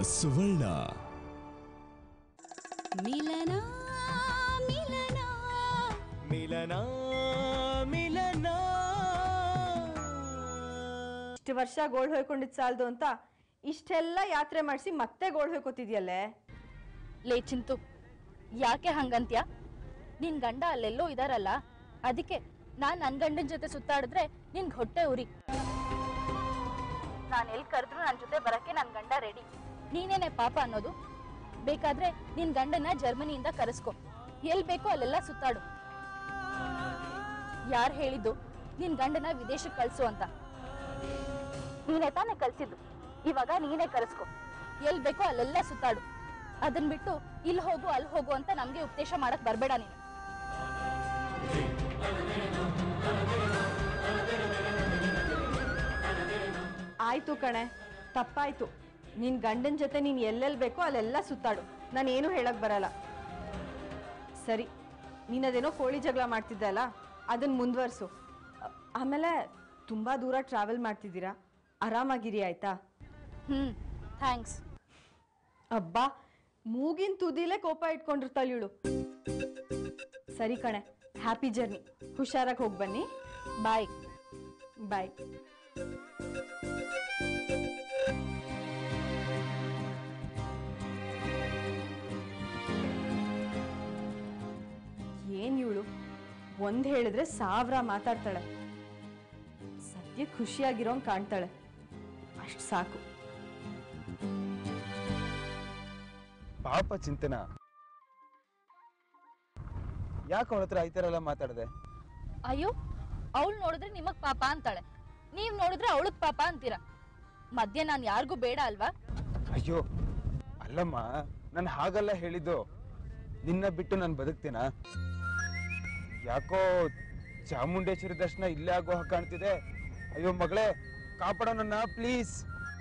ಸುವರ್ಣ ಮಿಲನ ಮಿಲನ ಮಿಲನ ಮಿಲನ ಇಷ್ಟು ವರ್ಷ ಗೋಳ್ ಹೊಯ್ಕೊಂಡಿದ್ ಸಾಲ್ದು ಅಂತ ಇಷ್ಟೆಲ್ಲ ಯಾತ್ರೆ ಮಾಡಿಸಿ ಮತ್ತೆ ಗೋಳ್ ಹೊಯ್ಕೋತಿದ್ಯಲ್ಲೇ ಲೇ ಚಿಂತು ಯಾಕೆ ಹಂಗಂತ್ಯ ನಿನ್ ಗಂಡ ಅಲ್ಲೆಲ್ಲೋ ಇದಾರಲ್ಲ ಅದಕ್ಕೆ ನಾನ್ ನನ್ ಗಂಡನ್ ಜೊತೆ ಸುತ್ತಾಡಿದ್ರೆ ನಿನ್ ಹೊಟ್ಟೆ ಉರಿ ನಾನ್ ಎಲ್ ಕರೆದ್ರು ನನ್ ಜೊತೆ ಬರಕ್ಕೆ ನನ್ ಗಂಡ ರೆಡಿ ನೀನೇನೆ ಪಾಪ ಅನ್ನೋದು ಬೇಕಾದ್ರೆ ನಿನ್ ಗಂಡನ ಜರ್ಮನಿಯಿಂದ ಕರೆಸ್ಕೊ ಎಲ್ ಬೇಕೋ ಅಲ್ಲೆಲ್ಲ ಸುತ್ತಾಡು ಯಾರ್ ಹೇಳಿದ್ದು ನಿನ್ ಗಂಡನ ವಿದೇಶಕ್ಕೆ ಕಳ್ಸು ಅಂತ ನೀನೇ ತಾನೇ ಕಳ್ಸಿದ್ದು ಇವಾಗ ನೀನೇ ಕರೆಸ್ಕೊ ಎಲ್ ಬೇಕೋ ಅಲ್ಲೆಲ್ಲ ಸುತ್ತಾಡು ಅದನ್ ಬಿಟ್ಟು ಇಲ್ಲಿ ಹೋಗು ಅಲ್ಲಿ ಹೋಗು ಅಂತ ನಮ್ಗೆ ಉಪದೇಶ ಮಾಡಕ್ ಬರ್ಬೇಡ ನೀನು ಆಯ್ತು ಕಣೆ ತಪ್ಪಾಯ್ತು ನಿನ್ ಗಂಡನ್ ಜೊತೆ ನೀನ್ ಎಲ್ಲೆಲ್ ಬೇಕೋ ಅಲ್ಲೆಲ್ಲ ಸುತ್ತಾಡು ನಾನು ಏನು ಹೇಳಕ್ ಬರಲ್ಲ ಸರಿ ನೀನ್ ಅದೇನೋ ಕೋಳಿ ಜಗಳ ಮಾಡ್ತಿದ್ದೆ ಅಲ್ಲ ಅದನ್ನ ಮುಂದುವರ್ಸು ಅ- ಆಮೇಲೆ ತುಂಬಾ ದೂರ ಟ್ರಾವೆಲ್ ಮಾಡ್ತಿದ್ದೀರಾ ಆರಾಮಾಗಿರಿ ಆಯ್ತಾ ಹ್ಮ್ ಥ್ಯಾಂಕ್ಸ್ ಅಬ್ಬಾ ಮೂಗಿನ ತುದಿಲೇ ಕೋಪ ಇಟ್ಕೊಂಡಿರ್ತಾಳೆ ಇವಳು ಸರಿ ಕಣೆ ಹ್ಯಾಪಿ ಜರ್ನಿ ಹುಷಾರಾಗಿ ಹೋಗಿ ಬನ್ನಿ ಬಾಯ್ ಬಾಯ್ ಏನ್ ಇವಳು ಒಂದ್ ಹೇಳಿದ್ರೆ ಸಾವಿರ ಮಾತಾಡ್ತಾಳೆ ಸದ್ಯ ಖುಷಿಯಾಗಿರೋಂಗ್ ಕಾಣ್ತಾಳೆ ಅಷ್ಟ್ ಸಾಕು ಪಾಪ ಚಿಂತನ ಯಾಕೆ ಅವಳ ಹತ್ರ ಈ ಥರ ಎಲ್ಲ ಮಾತಾಡಿದೆ ಅಯ್ಯೋ ಅವಳು ನೋಡಿದ್ರೆ ನಿಮಗ್ ಪಾಪ ಅಂತಾಳೆ ನೀವ್ ನೋಡಿದ್ರೆ ಅವಳಗ್ ಪಾಪ ಅಂತೀರಾ ಮಧ್ಯೆ ನಾನ್ ಯಾರಿಗೂ ಬೇಡ ಅಲ್ವಾ ಅಯ್ಯೋ ಅಲ್ಲಮ್ಮ ನಾನು ಹಾಗಲ್ಲ ಹೇಳಿದ್ದು ನಿನ್ನ ಬಿಟ್ಟು ನಾನು ಬದುಕ್ತೀನ ಯಾಕೋ ಚಾಮುಂಡೇಶ್ವರಿ ದರ್ಶನ ಇಲ್ಲೇ ಆಗೋ ಹಾಗೆ ಕಾಣ್ತಿದೆ ಅಯ್ಯೋ ಮಗಳೇ ಕಾಪಾಡೋ ನನ್ನ ಪ್ಲೀಸ್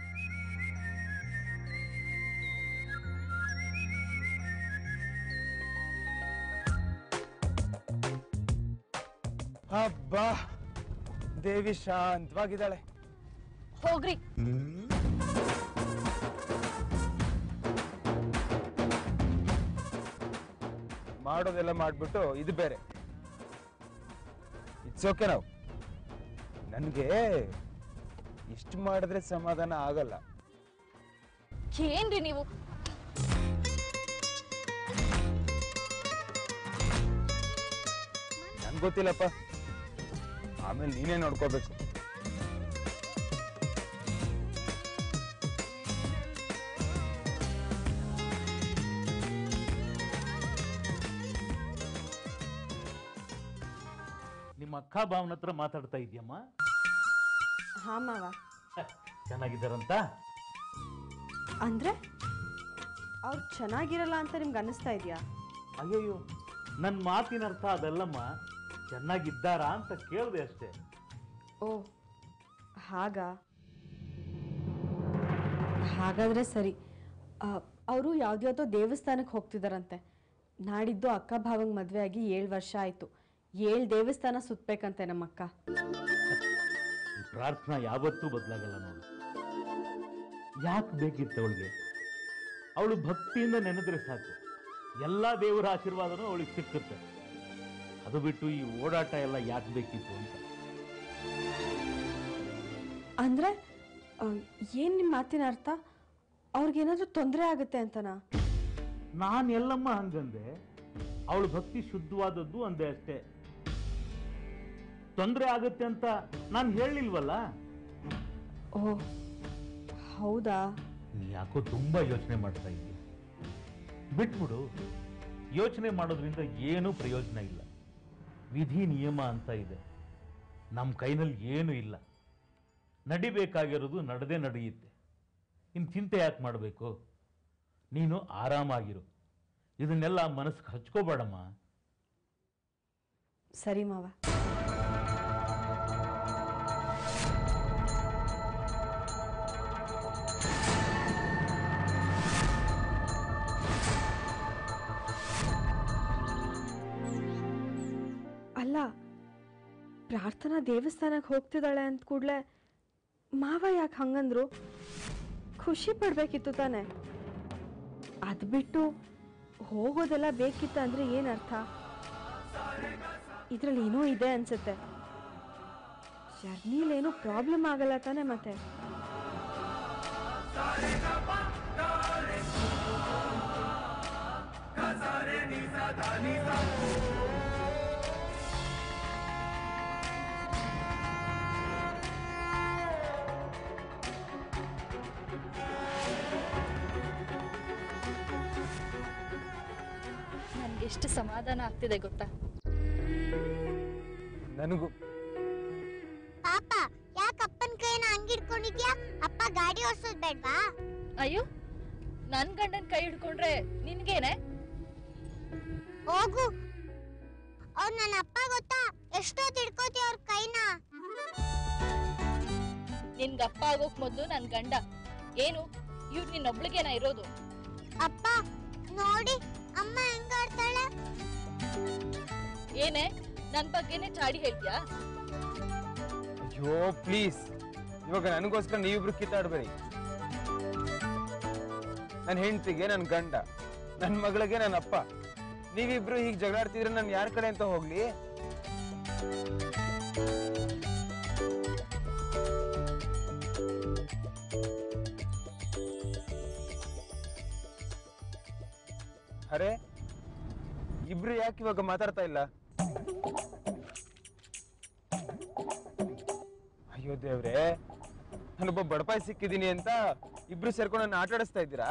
ಹಬ್ಬಾ ದೇವಿ ಶಾಂತವಾಗಿದ್ದಾಳೆ ಹೋಗ್ರಿ ಮಾಡೋದೆಲ್ಲ ಮಾಡ್ಬಿಟ್ಟು ಇದು ಬೇರೆ ಇಟ್ಸ್ ಓಕೆ ನಾವು ನನಗೆ ಇಷ್ಟು ಮಾಡಿದ್ರೆ ಸಮಾಧಾನ ಆಗಲ್ಲ ಏನ್ರಿ ನೀವು ನನ್ಗೆ ಗೊತ್ತಿಲ್ಲಪ್ಪ ಆಮೇಲೆ ನೀನೇ ನೋಡ್ಕೋಬೇಕು ನಿಮ್ಮ ಅಕ್ಕ ಭಾವನ ಹತ್ರ ಮಾತಾಡ್ತಾ ಇದೆಯಮ್ಮ ಹಾ ಮಾವ ಚೆನ್ನಾಗಿದ್ದಾರಂತ ಅಂದ್ರೆ ಅವ್ರು ಚೆನ್ನಾಗಿರಲ್ಲ ಅಂತ ನಿಮ್ಗೆ ಅನ್ನಿಸ್ತಾ ಇದೆಯಾ ಅಯ್ಯಯ್ಯೋ ನನ್ನ ಮಾತಿನ ಅರ್ಥ ಅದಲ್ಲಮ್ಮ ಚೆನ್ನಾಗಿದ್ದಾರಾ ಅಂತ ಕೇಳಿದೆ ಅಷ್ಟೇ ಓ ಹಾಗಾ ಹಾಗಾದ್ರೆ ಸರಿ ಅವರು ಯಾವ್ದ್ಯಾವ್ದೋ ದೇವಸ್ಥಾನಕ್ಕೆ ಹೋಗ್ತಿದಾರಂತೆ ನಾಡಿದ್ದು ಅಕ್ಕ ಭಾವಂಗ್ ಮದ್ವೆ ಆಗಿ ಏಳು ವರ್ಷ ಆಯ್ತು ಏಳು ದೇವಸ್ಥಾನ ಸುತ್ತಬೇಕಂತೆ ನಮ್ಮ ಅಕ್ಕ ಈ ಪ್ರಾರ್ಥನಾ ಯಾವತ್ತೂ ಬದಲಾಗಲ್ಲ ನೋಡು ಯಾಕೆ ಬೇಕಿತ್ತು ಅವಳಿಗೆ ಅವಳು ಭಕ್ತಿಯಿಂದ ನೆನೆದ್ರೆ ಸಾಕು ಎಲ್ಲ ದೇವರ ಆಶೀರ್ವಾದನೂ ಅವಳಿಗೆ ಸಿಕ್ಕುತ್ತೆ ಅದು ಬಿಟ್ಟು ಈ ಓಡಾಟ ಎಲ್ಲ ಯಾಕೆ ಬೇಕಿತ್ತು ಅಂತ ಅಂದ್ರೆ ಆ, ಏನ್ ನಿಮ್ಮ ಮಾತಿನ ಅರ್ಥ ಅವ್ರಿಗೇನಾದ್ರೂ ತೊಂದರೆ ಆಗುತ್ತೆ ಅಂತನಾ ನಾನು ಎಲ್ಲಮ್ಮ ಹಂಗಂದೆ ಅವಳು ಭಕ್ತಿ ಶುದ್ಧವಾದದ್ದು ಅಂದೆ ಅಷ್ಟೇ ತೊಂದರೆ ಆಗುತ್ತೆ ಅಂತ ನಾನು ಹೇಳಲಿಲ್ವಲ್ಲ ಓ ಹೌದಾ ನೀ ಯಾಕೋ ತುಂಬಾ ಯೋಚನೆ ಮಾಡ್ತಾ ಇದ್ದೀಯ ಬಿಟ್ಬಿಡು ಯೋಚನೆ ಮಾಡೋದ್ರಿಂದ ಏನೂ ಪ್ರಯೋಜನ ಇಲ್ಲ ವಿಧಿ ನಿಯಮ ಅಂತ ಇದೆ ನಮ್ಮ ಕೈನಲ್ಲಿ ಏನೂ ಇಲ್ಲ ನಡಿಬೇಕಾಗಿರೋದು ನಡೆದೇ ನಡೆಯುತ್ತೆ ಇನ್ನು ಚಿಂತೆ ಯಾಕೆ ಮಾಡಬೇಕು ನೀನು ಆರಾಮಾಗಿರು ಇದನ್ನೆಲ್ಲ ಮನಸ್ಸಿಗೆ ಹಚ್ಕೋಬೇಡಮ್ಮ ಸರಿ ಮಾವ ಅಲ್ಲ ಪ್ರಾರ್ಥನಾ ದೇವಸ್ಥಾನಕ್ಕೆ ಹೋಗ್ತಿದ್ದಾಳೆ ಅಂದ ಕೂಡಲೇ ಮಾವ ಯಾಕೆ ಹಂಗಂದ್ರು ಖುಷಿ ಪಡ್ಬೇಕಿತ್ತು ತಾನೆ ಅದು ಬಿಟ್ಟು ಹೋಗೋದೆಲ್ಲ ಬೇಕಿತ್ತ ಅಂದ್ರೆ ಏನರ್ಥ ಇದ್ರಲ್ಲಿ ಏನೋ ಇದೆ ಅನ್ಸುತ್ತೆ ಜರ್ನಿಲೇನು ಪ್ರಾಬ್ಲಮ್ ಆಗಲ್ಲ ತಾನೆ ಮತ್ತೆ ನನ್ಗೆ ಎಷ್ಟು ಸಮಾಧಾನ ಆಗ್ತಿದೆ ಗೊತ್ತಾ ನನಗೂ ಪಾಪ ಯಾಕೆ ಅಪ್ಪನ ಕೈನ ಹಂಗಿಡ್ಕೊಂಡಿದ್ಯಾ ಅಪ್ಪ ಗಾಡಿ ಓಡಿಸೋದ್ ಬೇಡ್ವಾ ಅಯ್ಯೋ ನನ್ ಗಂಡನ್ ಕೈ ಹಿಡ್ಕೊಂಡ್ರೆ ನಿನ್ಗೇನೆ ಹೋಗು ಅವ್ರು ನನ್ನ ಅಪ್ಪ ಗೊತ್ತಾ ಎಷ್ಟೊತ್ತು ಹಿಡ್ಕೋತಿ ಅವ್ರ ಕೈನ ನಿನ್ಗೆ ಅಪ್ಪ ಆಗೋಕ್ ಮೊದ್ಲು ನನ್ ಗಂಡ ಏನು ಇವ್ರು ನಿನ್ನೊಬ್ಳಿಗೇನ ಇರೋದು ಅಪ್ಪ ನೋಡಿ ಅಮ್ಮ ಹೆಂಗಾಡ್ತಾಳೆ ಏನೇ ನನ್ ಬಗ್ಗೆನೆ ಚಾಡಿ ಹೇಳ್ತೀಯಾ ಅಯ್ಯೋ ಪ್ಲೀಸ್ ಇವಾಗ ನನಗೋಸ್ಕರ ನೀವಿಬ್ರು ಕಿತ್ತಾಡ್ಬೇಡಿ ನನ್ನ ಹೆಂಡತಿಗೆ ನನ್ನ ಗಂಡ ನನ್ನ ಮಗಳಿಗೆ ನನ್ನ ಅಪ್ಪ ನೀವಿಬ್ರು ಹೀಗೆ ಜಗಳಾಡ್ತಿದ್ರೆ ನಾನು ಯಾರ ಕಡೆ ಅಂತ ಹೋಗ್ಲಿ ಅರೆ ಇಬ್ರು ಯಾಕೆ ಇವಾಗ ಮಾತಾಡ್ತಾ ಇಲ್ಲ ಅಯ್ಯೋ ದೇವ್ರೆ ನಾನೊಬ್ಬ ಬಡಪಾಯಿ ಸಿಕ್ಕಿದ್ದೀನಿ ಅಂತ ಇಬ್ರು ಸೇರ್ಕೊಂಡು ನನ್ನ ಆಟ ಆಡಿಸ್ತಾ ಇದ್ದೀರಾ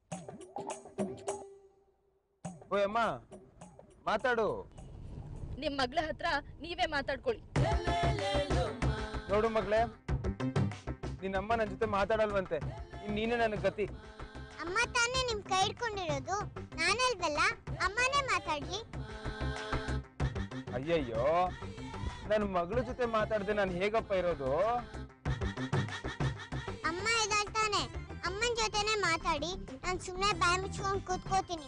ಓಯ್ ಅಮ್ಮ ಮಾತಾಡು ನಿಮ್ ಮಗ್ಳ ಹತ್ರ ನೀವೇ ಮಾತಾಡ್ಕೊಳ್ಳಿ ನೋಡು ಮಗಳೇ ನಿನ್ನಮ್ಮ ನನ್ನ ಜೊತೆ ಮಾತಾಡಲ್ವಂತೆ ಇನ್ ನೀನೇ ನನಗೆ ಗತಿ ಅಮ್ಮ ತಾನೇ ನಿಮ್ ಕೈ ಹಿಡ್ಕೊಂಡಿರೋದು ನಾನಲ್ವಲ್ಲ ಅಮ್ಮನೇ ಮಾತಾಡ್ಲಿ ಅಯ್ಯಯ್ಯೋ ನನ್ನ ಮಗಳ ಜೊತೆ ಮಾತಾಡ್ದೆ ನಾನು ಹೇಗಪ್ಪ ಇರೋದು ಅಮ್ಮ ಇದಾಳ್ತಾನೆ ಅಮ್ಮನ ಜೊತೆನೆ ಮಾತಾಡಿ ನಾನು ಸುಮ್ಮನೆ ಬಾಯಿ ಮುಚ್ಕೊಂಡು ಕೂತ್ಕೋತೀನಿ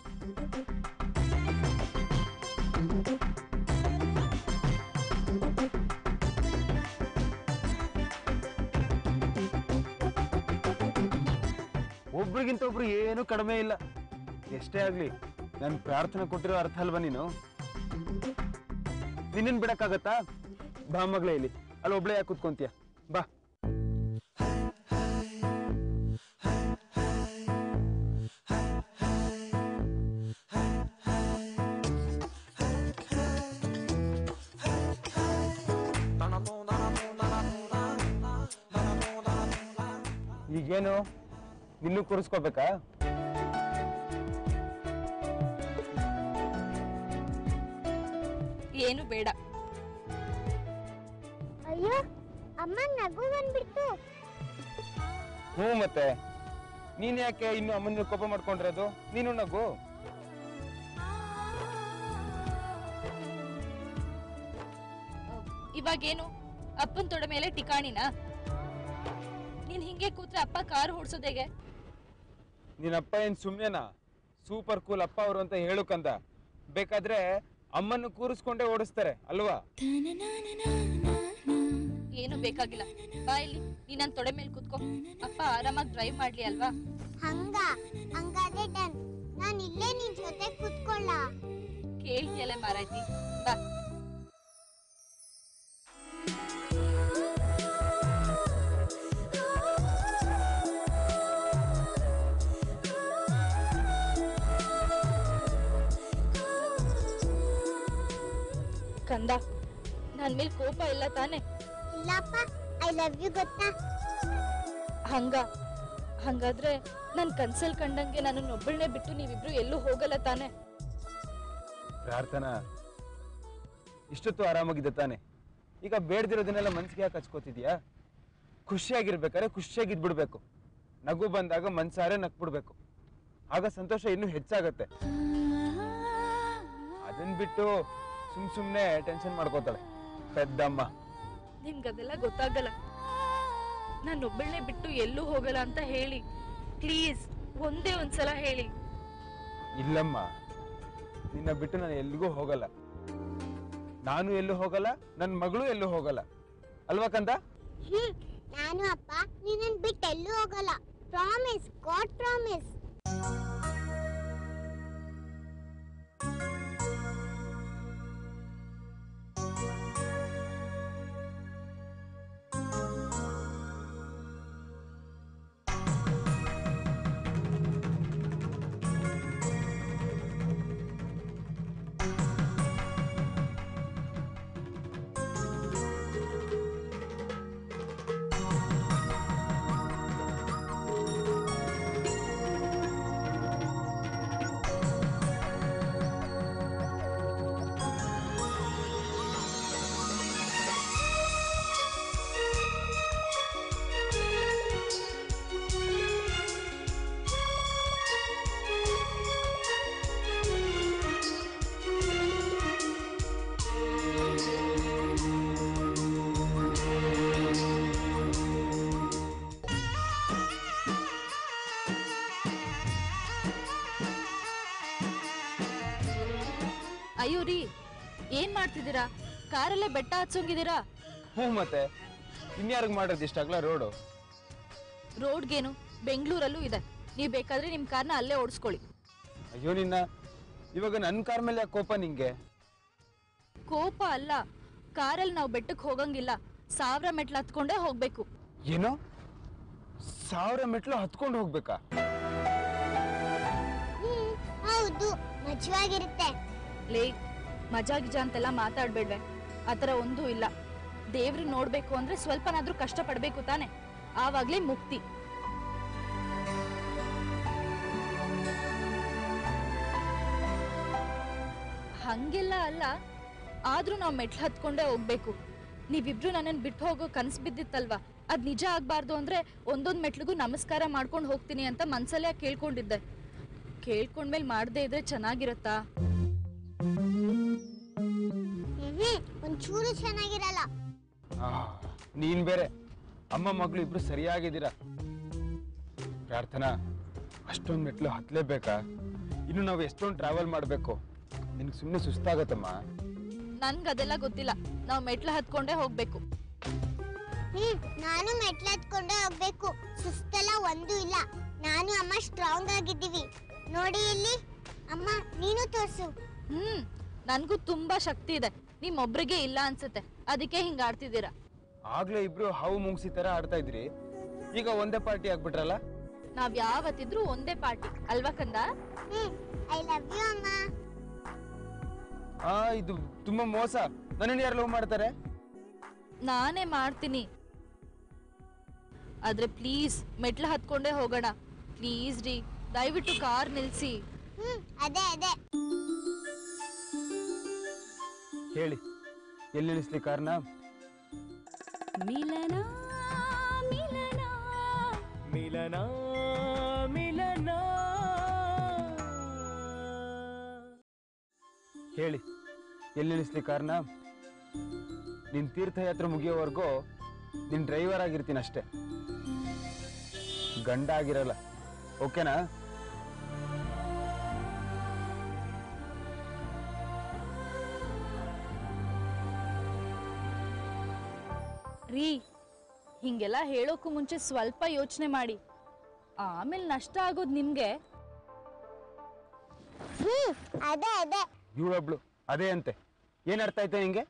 ಒಬ್ರಿಗಿಂತ ಒಬ್ರು ಏನು ಕಡಿಮೆ ಇಲ್ಲ ಎಷ್ಟೇ ಆಗ್ಲಿ ನನ್ ಪ್ರಾರ್ಥನೆ ಕೊಟ್ಟಿರೋ ಅರ್ಥ ಅಲ್ವಾ ನೀನು ನಿನ್ನನ್ ಬಿಡಕ್ಕಾಗತ್ತಾ ಬಾ ಮಗಳೇ ಇಲ್ಲಿ ಅಲ್ಲಿ ಒಬ್ಳೆ ಯಾಕೆ ಕುತ್ಕೊಂತೀಯ ಬಾ ಈಗೇನು ನಿನ್ನೂ ಕೂರಿಸ್ಕೋಬೇಕಾ ಏನು ಬೇಡ ಅಯ್ಯೋ ಅಮ್ಮ ನಗು ಬಂದ್ಬಿಡ್ತು ಹ್ಞೂ ಮತ್ತೆ ನೀನ್ ಯಾಕೆ ಇನ್ನು ಅಮ್ಮನ ಕೋಪ ಮಾಡ್ಕೊಂಡಿರೋದು ನೀನು ನಗು ಇವಾಗೇನು ಅಪ್ಪನ್ ತೊಡೆ ಮೇಲೆ ಟಿಕಾಣಿನಾ ನೀನ್ ಹಿಂಗೆ ಕೂತ್ರೆ ಅಪ್ಪ ಕಾರ್ ಹೊಡ್ಸೋದೇಗೆ ನಿನ್ನಪ್ಪ ಏನ್ ಸುಮ್ನೆನಾ ಸೂಪರ್ ಕೂಲ್ ಅಪ್ಪ ಅವರು ಅಂತ ಹೇಳುಕಂದ ಬೇಕಾದ್ರೆ ಅಮ್ಮನ್ನು ಕೂರಿಸ್ಕೊಂಡೇ ಓಡಿಸ್ತಾರೆ ಅಲ್ವಾ ಏನು ಬೇಕಾಗಿಲ್ಲ ಬಾ ಇಲ್ಲಿ ನೀನ್ ನನ್ ತೊಡೆ ಮೇಲೆ ಕೂತ್ಕೋ ಅಪ್ಪ ಆರಾಮಾಗಿ ಡ್ರೈವ್ ಮಾಡ್ಲಿ ಅಲ್ವಾ ಹಂಗ ಹಂಗಾದ್ರೆ ಡನ್ ನಾನು ಇಲ್ಲೇ ನಿನ್ ಜೊತೆ ಕೂತ್ಕೊಳ್ಳ ಕೇಳ್ತಿಯಲ್ಲ ಮಾರಾಯ್ತಿ ಬಾ ಕಂದ ನನ್ ಮೇಲ್ ಕೋಪ ಇಲ್ಲ ತಾನೆ ಇಲ್ಲಪ್ಪ ಐ ಲವ್ ಯು ಗೊತ್ತಾ ಹಂಗ ಹಂಗಾದ್ರೆ ನನ್ ಕನ್ಸಲ್ ಕಂಡಂಗೆ ನನ್ನ ಒಬ್ಬಳನ್ನೇ ಬಿಟ್ಟು ನೀವಿಬ್ರು ಎಲ್ಲೂ ಹೋಗಲ್ಲ ತಾನೆ ಪ್ರಾರ್ಥನಾ ಇಷ್ಟೊತ್ತು ಆರಾಮಾಗಿದೆ ತಾನೆ ಈಗ ಬೇಡ್ದಿರೋದನ್ನೆಲ್ಲ ಮನ್ಸಿಗೆ ಯಾಕೆ ಹಚ್ಕೋತಿದ್ಯಾ ಖುಷಿಯಾಗಿರ್ಬೇಕಾದ್ರೆ ಖುಷಿಯಾಗಿದ್ ಬಿಡ್ಬೇಕು ನಗು ಬಂದಾಗ ಮನ್ಸಾರೆ ನಕ್ಬಿಡ್ಬೇಕು ಆಗ ಸಂತೋಷ ಇನ್ನೂ ಹೆಚ್ಚಾಗತ್ತೆ ಅದನ್ ಬಿಟ್ಟು ಸುಮ್ ಸುಮ್ನೆ ಟೆನ್ಷನ್ ಮಾಡ್ಕೋತಾಳೆ ಪೆದ್ದಮ್ಮ ನಿಮ್ಗದೆಲ್ಲ ಗೊತ್ತಾಗಲ್ಲ ನಾನು ಒಬ್ಬಳನ್ನೇ ಬಿಟ್ಟು ಎಲ್ಲೂ ಹೋಗಲ್ಲ ಅಂತ ಹೇಳಿ ಪ್ಲೀಸ್ ಒಂದೇ ಒಂದ್ಸಲ ಹೇಳಿ ಇಲ್ಲಮ್ಮ ನಿನ್ನ ಬಿಟ್ಟು ನಾನು ಎಲ್ಲಿಗೂ ಹೋಗಲ್ಲ ನಾನು ಎಲ್ಲೂ ಹೋಗಲ್ಲ ನನ್ನ ಮಗಳು ಎಲ್ಲೂ ಹೋಗಲ್ಲ ಅಲ್ವಾ ಕಂದ ಹ್ಮ್ ನಾನು ಅಪ್ಪ ನಿನ್ನನ್ ಬಿಟ್ಟು ಎಲ್ಲೂ ಹೋಗಲ್ಲ ಪ್ರಾಮಿಸ್ ಗಾಡ್ ಪ್ರಾಮಿಸ್ ಮಾಡ್ತಿದ್ದೀರಾ ಕಾರಲ್ಲೇ ಬೆಟ್ಟ ಹಚ್ಚೋಂಗಿದ್ದೀರಾ ಹ್ಞೂ ಮತ್ತೆ ಇನ್ಯಾರಿಗೆ ಮಾಡೋದು ಇಷ್ಟಾಗ್ಲ ರೋಡು ರೋಡ್ಗೇನು ಬೆಂಗಳೂರಲ್ಲೂ ಇದೆ ನೀವು ಬೇಕಾದ್ರೆ ನಿಮ್ಮ ಕಾರ್ನ ಅಲ್ಲೇ ಓಡಿಸ್ಕೊಳ್ಳಿ ಅಯ್ಯೋ ನಿನ್ನ ಇವಾಗ ನನ್ನ ಕಾರ್ ಮೇಲೆ ಯಾಕೆ ಕೋಪ ನಿಂಗೆ ಕೋಪ ಅಲ್ಲ ಕಾರಲ್ಲಿ ನಾವು ಬೆಟ್ಟಕ್ಕೆ ಹೋಗಂಗಿಲ್ಲ ಸಾವಿರ ಮೆಟ್ಲು ಹತ್ಕೊಂಡೇ ಹೋಗ್ಬೇಕು ಏನೋ ಸಾವಿರ ಮೆಟ್ಲು ಹತ್ಕೊಂಡು ಹೋಗ್ಬೇಕಾ ಹ್ಮ್ ಹೌದು ಮಜವಾಗಿರುತ್ತೆ ಲೇ ಮಜಾ ಗಿಜಾ ಅಂತೆಲ್ಲ ಮಾತಾಡ್ಬೇಡ್ವೆ ಆ ಥರ ಒಂದೂ ಇಲ್ಲ ದೇವ್ರಿಗೆ ನೋಡ್ಬೇಕು ಅಂದ್ರೆ ಸ್ವಲ್ಪನಾದ್ರೂ ಕಷ್ಟ ಪಡ್ಬೇಕು ತಾನೆ ಆವಾಗ್ಲೇ ಮುಕ್ತಿ ಹಂಗೆಲ್ಲ ಅಲ್ಲ ಆದ್ರೂ ನಾವು ಮೆಟ್ಲು ಹತ್ಕೊಂಡೇ ಹೋಗ್ಬೇಕು ನೀವಿಬ್ರು ನನ್ನನ್ನು ಬಿಟ್ಟು ಹೋಗೋ ಕನಸು ಬಿದ್ದಿತ್ತಲ್ವಾ ಅದ್ ನಿಜ ಆಗ್ಬಾರ್ದು ಅಂದ್ರೆ ಒಂದೊಂದ್ ಮೆಟ್ಲಿಗೂ ನಮಸ್ಕಾರ ಮಾಡ್ಕೊಂಡು ಹೋಗ್ತೀನಿ ಅಂತ ಮನ್ಸಲ್ಲೇ ಕೇಳ್ಕೊಂಡಿದ್ದೆ ಕೇಳ್ಕೊಂಡ್ಮೇಲೆ ಮಾಡದೇ ಇದ್ರೆ ಚೆನ್ನಾಗಿರತ್ತಾ ಹ್ಮ್ ಒಂಚೂರು ಚೆನ್ನಾಗಿರಲ್ಲ ಆಹ್, ನೀನ್ ಬೇರೆ ಅಮ್ಮ ಮಗಳು ಇಬ್ರು ಸರಿಯಾಗಿದ್ದೀರಾ ಪ್ರಾರ್ಥನಾ ಅಷ್ಟೊಂದು ಮೆಟ್ಲು ಹತ್ಲೇಬೇಕಾ ಇನ್ನು ನಾವು ಎಷ್ಟೊಂದು ಟ್ರಾವೆಲ್ ಮಾಡಬೇಕು ನಿನಗೆ ಸುಮ್ಮನೆ ಸುಸ್ತಾಗತ್ತಮ್ಮ ನನ್ಗೆ ಅದೆಲ್ಲ ಗೊತ್ತಿಲ್ಲ ನಾವು ಮೆಟ್ಲು ಹತ್ಕೊಂಡೇ ಹೋಗ್ಬೇಕು ಹ್ಮ್ ನಾನು ಮೆಟ್ಲು ಹತ್ಕೊಂಡೇ ಹೋಗ್ಬೇಕು ಸುಸ್ತೆಲ್ಲ ಒಂದು ಇಲ್ಲ ನಾನು ಅಮ್ಮ ಸ್ಟ್ರಾಂಗ್ ಆಗಿದ್ದೀವಿ ನೋಡಿ ಇಲ್ಲಿ ಅಮ್ಮ ನೀನು ತೋರ್ಸು ಹ್ಮ್ ನನ್ಗೂ ತುಂಬಾ ಶಕ್ತಿ ಇದೆ ನಿಮ್ಮೊಬ್ರಿಗೆ ಇಲ್ಲ ಅನ್ಸುತ್ತೆ ಅದಕ್ಕೆ ಹಿಂಗ ಆಡ್ತಿದ್ದೀರಾ ಆಗ್ಲೇ ಇಬ್ರು ಹಾವು ಮುಂಗ್ಸಿ ತರ ಆಡ್ತಾ ಇದ್ರಿ ಈಗ ಒಂದೇ ಪಾರ್ಟಿ ಆಗ್ಬಿಟ್ರಲ್ಲ ನಾವ್ ಯಾವತ್ತಿದ್ರು ಒಂದೇ ಪಾರ್ಟಿ ಅಲ್ವಾ ಕಂದ ಹ್ಮ್ ಐ ಲವ್ ಯು ಅಮ್ಮ ಆ ಇದು ತುಂಬಾ ಮೋಸ ನನ್ನನ್ನು ಯಾರು ಲವ್ ಮಾಡ್ತಾರೆ ನಾನೇ ಮಾಡ್ತೀನಿ ಆದ್ರೆ ಪ್ಲೀಸ್ ಮೆಟ್ಲು ಹತ್ಕೊಂಡೇ ಹೋಗೋಣ ಪ್ಲೀಸ್ ರೀ ದಯವಿಟ್ಟು ಕಾರ್ ನಿಲ್ಸಿ ಹ್ಮ್ ಅದೇ ಅದೇ ಹೇಳಿ ಎಲ್ಲಿ ನಿಲ್ಲಿಸ್ಲಿ ಕಾರ್ನ ಮಿಲನ ಮಿಲನ ಮಿಲನ ಮಿಲನ ಹೇಳಿ ಎಲ್ಲಿ ನಿಲ್ಲಿಸ್ಲಿ ಕಾರ್ನ ನಿನ್ ತೀರ್ಥಯಾತ್ರೆ ಮುಗಿಯೋವರೆಗೂ ನಿನ್ ಡ್ರೈವರ್ ಆಗಿರ್ತೀನಿ ಅಷ್ಟೇ ಗಂಡ ಆಗಿರಲ್ಲ ಓಕೆನಾ ರೀ ಹಿಂಗೆಲ್ಲ ಹೇಳೋಕ್ಕೂ ಮುಂಚೆ ಸ್ವಲ್ಪ ಯೋಚನೆ ಮಾಡಿ ಆಮೇಲೆ ನಷ್ಟ ಆಗೋದು ನಿಮ್ಗೆ ಹ್ಮ್ ಅದೇ ಅದೇ ಇವಳೊಬ್ಳು ಅದೇ ಅಂತೆ ಏನ್ ಅರ್ಥ ಆಯ್ತಾ ನಿಂಗೆ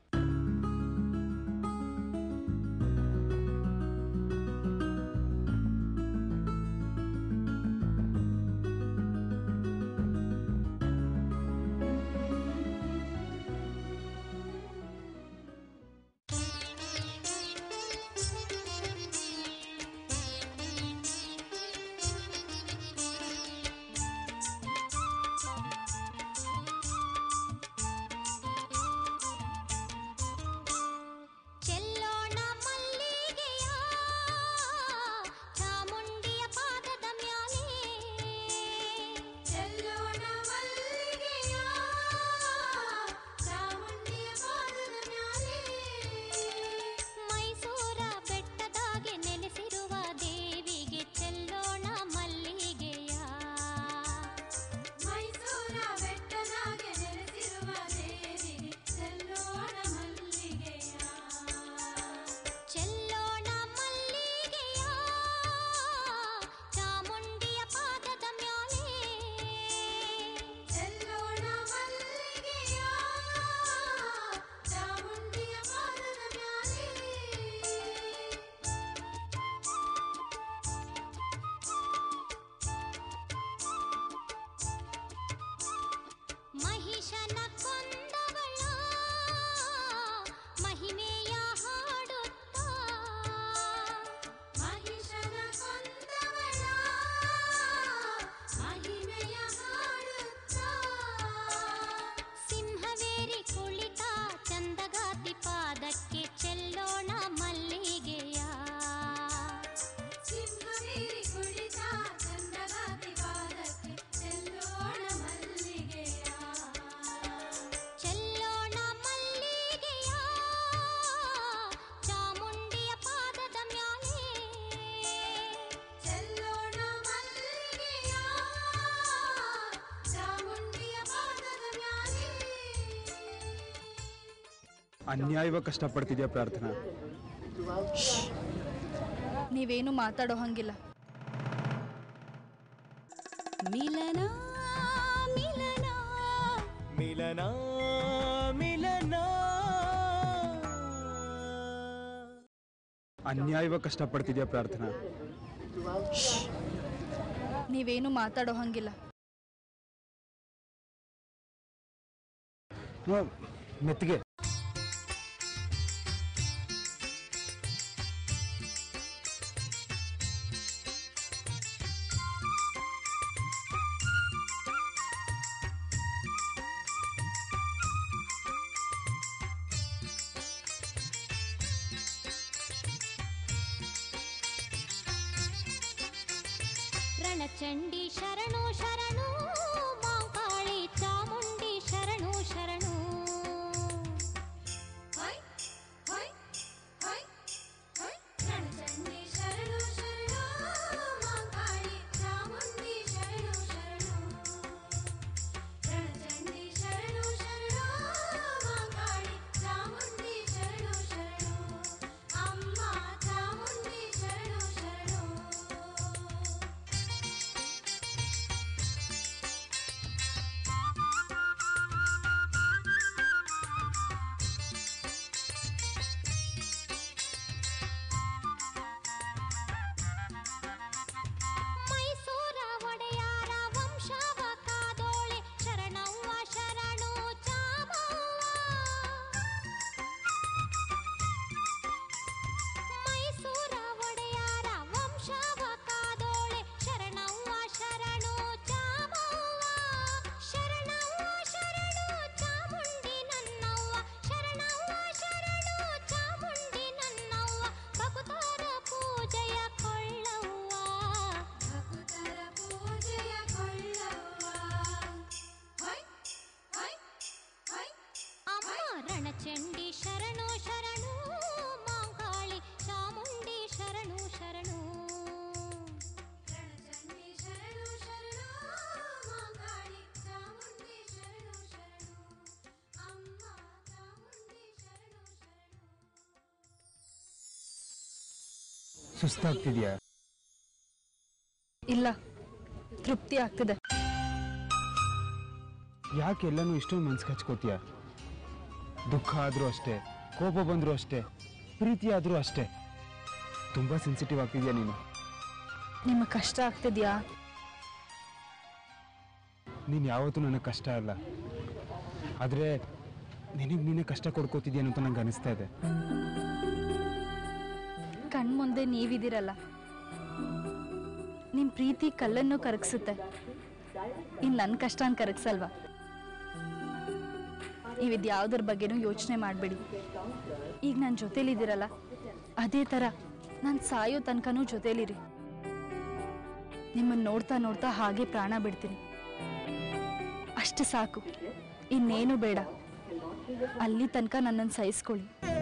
ಅನ್ಯಾಯವಾಗಿ ಕಷ್ಟಪಡ್ತಿದ್ಯಾ ಪ್ರಾರ್ಥನಾ ನೀವೇನು ಮಾತಾಡೋ ಹಂಗಿಲ್ಲ ಮಿಲನ ಮಿಲನ ಮಿಲನ ಮಿಲನ ಅನ್ಯಾಯವಾಗಿ ಕಷ್ಟಪಡ್ತಿದ್ಯಾ ಪ್ರಾರ್ಥನಾ ನೀವೇನು ಮಾತಾಡೋ ಹಂಗಿಲ್ಲ ಹ್ಮ್, ಮೆತ್ತಿಗೆ ರಣಚಂಡಿ ಶರಣು ಶರಣು ಮಾಂಕಾಳಿ ಚಾಮುಂಡಿ ಶರಣು ಶರಣು ರಣಚಂಡಿ ಶರಣು ಶರಣು ಮಾಂಕಾಳಿ ಚಾಮುಂಡಿ ಶರಣು ಶರಣು ರಣಚಂಡಿ ಶರಣು ಶರಣು ಮಾಂಕಾಳಿ ಚಾಮುಂಡಿ ಶರಣು ಶರಣು ಅಮ್ಮ ಚಾಮುಂಡಿ ಶರಣು ಶರಣು ಮೈಸೂರ ಒಡೆಯಾರ ವಂಶವ ಕಾದೋಳೆ ಶರಣವ್ವ ಶರಣು ಚಾಮವ್ವ ಮೈಸೂರ ಒಡೆಯಾರ ವಂಶವ ಕಾದೋಳೆ ಶರಣವ್ವ ಶರಣು ಚಾಮವ್ವ ಶರಣವ್ವ ಶರಣು ಚಾಮುಂಡಿ ನನ್ನವ್ವ ಶರಣವ್ವ ಶರಣು ಚಾಮುಂಡಿ ನನ್ನವ್ವ ಭಕ್ತರ ಪೂಜೆಯ ಕೊಳ್ಳವ್ವ ಭಕ್ತರ ಪೂಜೆಯ ಕೊಳ್ಳವ್ವ ಅಮ್ಮ ರಣಚಂಡಿ ಶರಣು ಶರಣು ಮಾಂಕಾಳಿ ಚಾಮುಂಡಿ ಶರಣು ಶರಣು ರಣಚಂಡಿ ಶರಣು ಶರಣು ಮಾಂಕಾಳಿ ಚಾಮುಂಡಿ ಶರಣು ಶರಣು ಅಮ್ಮ ಚಾಮುಂಡಿ ಶರಣು ಶರಣು ಸುಸ್ತಾಗ್ತಿದ್ಯಾ ಇಲ್ಲ ತೃಪ್ತಿ ಆಗ್ತಿದೆ ಯಾಕೆ ಎಲ್ಲನೂ ಇಷ್ಟೊಂದು ಮನ್ಸು ಹಚ್ಕೋತೀಯ ದುಃಖ ಆದರೂ ಅಷ್ಟೇ ಕೋಪ ಬಂದರೂ ಅಷ್ಟೇ ಪ್ರೀತಿ ಆದರೂ ಅಷ್ಟೇ ತುಂಬ ಸೆನ್ಸಿಟಿವ್ ಆಗ್ತಿದ್ಯಾ ನೀನು ನಿಮಗೆ ಕಷ್ಟ ಆಗ್ತಿದ್ಯಾ ನೀನು ಯಾವತ್ತೂ ನನಗೆ ಕಷ್ಟ ಅಲ್ಲ ಆದರೆ ನಿನಗೆ ನೀನೇ ಕಷ್ಟ ಕೊಡ್ಕೋತಿದ್ಯೇನೋ ಅಂತ ನಂಗೆ ಅನಿಸ್ತಾ ಇದೆ ಕಣ್ಮುಂದೆ ನೀವಿದಿರಲ್ಲ ನಿಮ್ಮ ಪ್ರೀತಿ ಕಲ್ಲನ್ನು ಕರಗಿಸುತ್ತೆ ಇನ್ನು ನನ್ನ ಕಷ್ಟನ ಕರಗಿಸಲ್ವಾ ನೀವಿದು ಯಾವುದ್ರ ಬಗ್ಗೆನೂ ಯೋಚನೆ ಮಾಡಬೇಡಿ ಈಗ ನನ್ನ ಜೊತೇಲಿದ್ದೀರಲ್ಲ ಅದೇ ಥರ ನಾನು ಸಾಯೋ ತನಕನೂ ಜೊತೇಲಿರಿ ನಿಮ್ಮನ್ನು ನೋಡ್ತಾ ನೋಡ್ತಾ ಹಾಗೆ ಪ್ರಾಣ ಬಿಡ್ತೀನಿ ಅಷ್ಟು ಸಾಕು ಇನ್ನೇನು ಬೇಡ ಅಲ್ಲಿ ತನಕ ನನ್ನನ್ನು ಸಹಿಸ್ಕೊಳ್ಳಿ